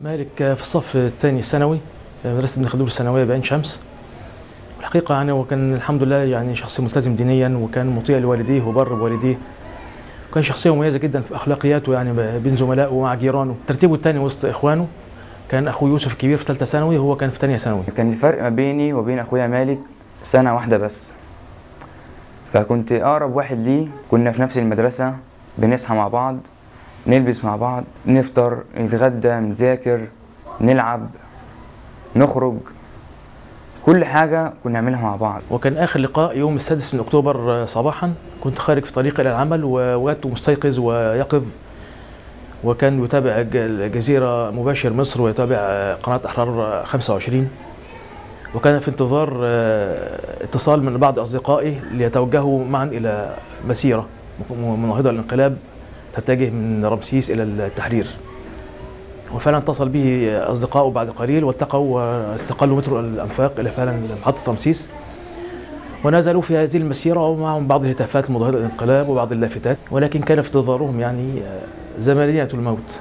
مالك في الصف الثاني الثانوي في مدرسة ابن خلدون الثانوية بعين شمس الحقيقة يعني هو كان الحمد لله يعني شخص ملتزم دينيا وكان مطيع لوالديه وبر بوالديه وكان شخصية مميزة جدا في أخلاقياته يعني بين زملائه ومع جيرانه ترتيبه الثاني وسط إخوانه كان أخوه يوسف الكبير في ثالثة ثانوي وهو كان في ثانية ثانوي كان الفرق ما بيني وبين اخويا مالك سنة واحدة بس فكنت اقرب واحد ليه كنا في نفس المدرسة بنصحى مع بعض نلبس مع بعض نفطر نتغدى نذاكر نلعب نخرج كل حاجة كنا نعملها مع بعض وكان آخر لقاء يوم السادس من أكتوبر صباحا كنت خارج في طريقي إلى العمل ووجدته مستيقظ ويقظ وكان يتابع الج- الجزيرة مباشر مصر ويتابع قناة أحرار 25 وكان في انتظار آه، اتصال من بعض أصدقائي ليتوجهوا معا إلى مسيرة مناهضة للانقلاب تتجه من رمسيس إلى التحرير وفعلا اتصل به أصدقائه بعد قليل والتقوا واستقلوا مترو الأنفاق إلى فعلا محطة رمسيس ونزلوا في هذه المسيرة ومعهم بعض الهتافات المضادة للانقلاب وبعض اللافتات ولكن كان في انتظارهم يعني آه، زمنية الموت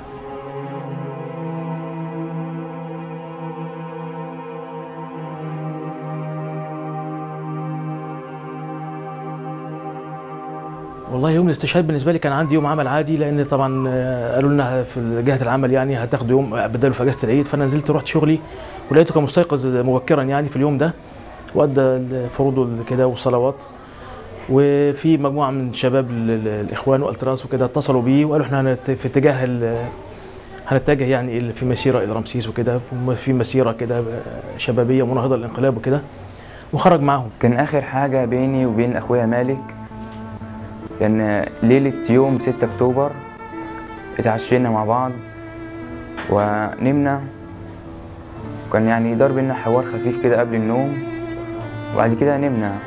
والله يوم الاستشهاد بالنسبه لي كان عندي يوم عمل عادي لان طبعا آه، قالوا لنا في جهه العمل يعني هتاخدوا يوم بدلوا في اجازه العيد فانا نزلت رحت شغلي ولقيته كان مستيقظ مبكرا يعني في اليوم ده وادى فروضه كده والصلوات وفي مجموعه من شباب ال- ال- الاخوان والتراس وكده اتصلوا بيه وقالوا احنا هنت- في اتجاه ال- هنتجه يعني ال- في مسيره الى رمسيس وكده في مسيره كده شبابيه مناهضه للانقلاب وكده وخرج معاهم كان آخر حاجة بيني وبين أخويا مالك كان ليلة يوم 6 أكتوبر اتعشينا مع بعض ونمنا وكان يعني دار بينا حوار خفيف كده قبل النوم وبعد كده نمنا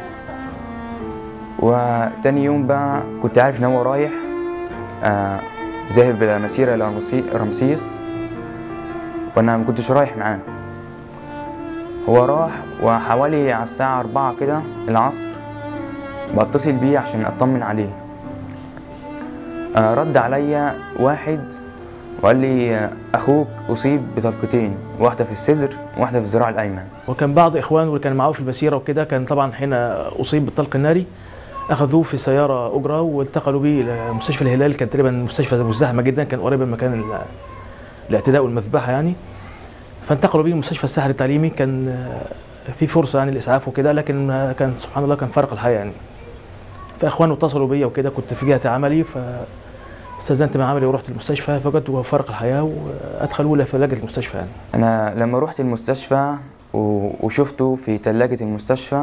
وتاني يوم بقى كنت عارف إن هو رايح آه ذاهب إلى مسيرة إلى رمسي- رمسيس وأنا ما كنتش رايح معاه هو راح وحوالي على الساعة أربعة كده العصر بتصل بيه عشان أطمن عليه آه، رد عليا واحد وقال لي آه، أخوك أصيب بطلقتين واحدة في الصدر وواحدة في الذراع الأيمن وكان بعض اخوانه اللي كان معاه في المسيره وكده كان طبعا حين اصيب بالطلق الناري اخذوه في سياره اجره وانتقلوا به الى مستشفى الهلال كان تقريبا مستشفى مزدحمه جدا كان قريب من مكان ال- الاعتداء والمذبحه يعني فانتقلوا به مستشفى الساحل التعليمي كان آه، في فرصه يعني الاسعاف وكده لكن آه، كان سبحان الله كان فارق الحياه يعني فاخوانه اتصلوا بيا وكده كنت في جهه عملي فاستاذنت من عملي ورحت المستشفى فوجدته فارق الحياه وادخلوه الى ثلاجه المستشفى يعني أنا لما روحت المستشفى و- وشفته في تلاجة المستشفى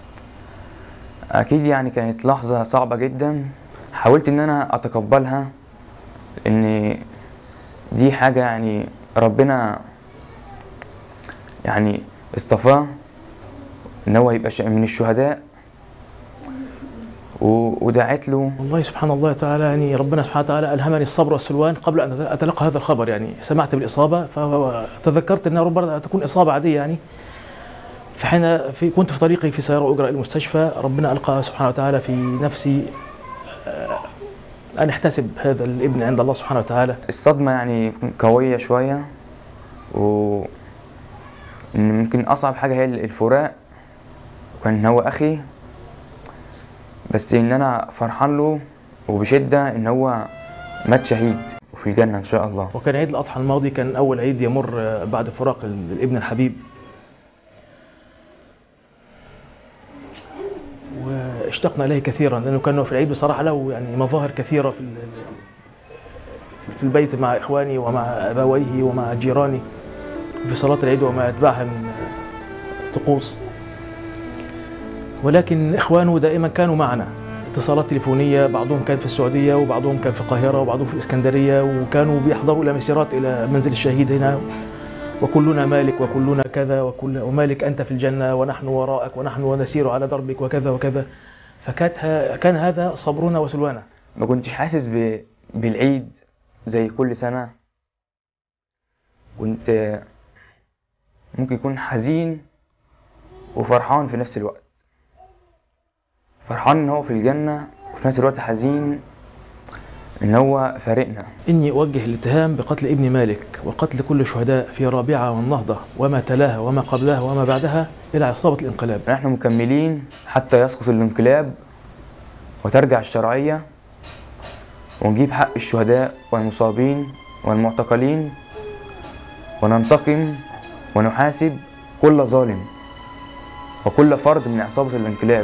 أكيد يعني كانت لحظة صعبة جدا حاولت إن أنا أتقبلها إن دي حاجة يعني ربنا يعني اصطفاه إن هو يبقى ش- من الشهداء و- ودعيت له والله سبحان الله تعالى يعني ربنا سبحانه وتعالى الهمني الصبر والسلوان قبل ان اتلقى هذا الخبر يعني سمعت بالاصابه فتذكرت انها ربما تكون اصابه عاديه يعني فحين في كنت في طريقي في سياره اجرى الى المستشفى ربنا القى سبحانه وتعالى في نفسي آه، ان احتسب هذا الابن عند الله سبحانه وتعالى الصدمة يعني قوية شوية و إن ممكن أصعب حاجة هي الفراق وكان هو أخي بس إن أنا فرحان له وبشدة إن هو مات شهيد وفي الجنة إن شاء الله وكان عيد الاضحى الماضي كان اول عيد يمر آه، بعد فراق ال- الابن الحبيب واشتقنا اليه كثيرا لانه كان في العيد بصراحه له يعني مظاهر كثيره في ال- في البيت مع اخواني ومع ابويه ومع جيراني في صلاه العيد وما يتبعها من طقوس ولكن اخوانه دائما كانوا معنا اتصالات تليفونيه بعضهم كان في السعوديه وبعضهم كان في القاهره وبعضهم في الاسكندريه وكانوا بيحضروا الى مسيرات الى منزل الشهيد هنا وكلنا مالك وكلنا كذا وكل ومالك انت في الجنه ونحن وراءك ونحن نسير على دربك وكذا وكذا فكانت ه- كان هذا صبرنا وسلوانا ما كنتش حاسس ب... بالعيد زي كل سنة كنت ممكن يكون حزين وفرحان في نفس الوقت فرحان ان هو في الجنة وفي نفس الوقت حزين إن هو فارقنا إني أوجه الاتهام بقتل ابن مالك وقتل كل الشهداء في رابعة والنهضة وما تلاها وما قبلها وما بعدها إلى عصابة الانقلاب نحن مكملين حتى يسقط الانقلاب وترجع الشرعية ونجيب حق الشهداء والمصابين والمعتقلين وننتقم ونحاسب كل ظالم وكل فرد من عصابة الانقلاب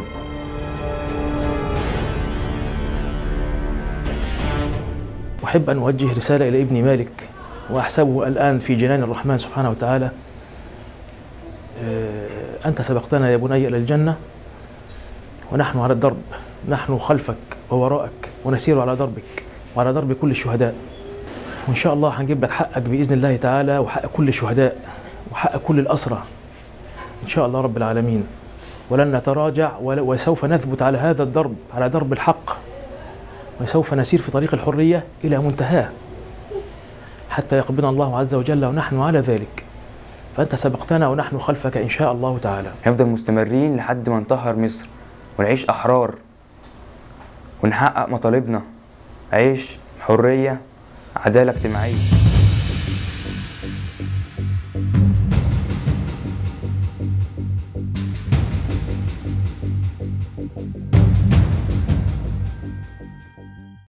أحب أن أوجه رسالة إلى ابن مالك وأحسبه الآن في جنان الرحمن سبحانه وتعالى آه، أنت سبقتنا يا بني إلى الجنة ونحن على الدرب نحن خلفك ووراءك ونسير على دربك وعلى درب كل الشهداء وإن شاء الله هنجيب لك حقك بإذن الله تعالى وحق كل الشهداء وحق كل الأسرى إن شاء الله رب العالمين ولن نتراجع ول- وسوف نثبت على هذا الدرب على درب الحق وسوف نسير في طريق الحرية إلى منتهاه حتى يقبضنا الله عز وجل ونحن على ذلك فأنت سبقتنا ونحن خلفك إن شاء الله تعالى هنفضل مستمرين لحد ما نطهر مصر ونعيش أحرار ونحقق مطالبنا عيش حرية عدالة اجتماعية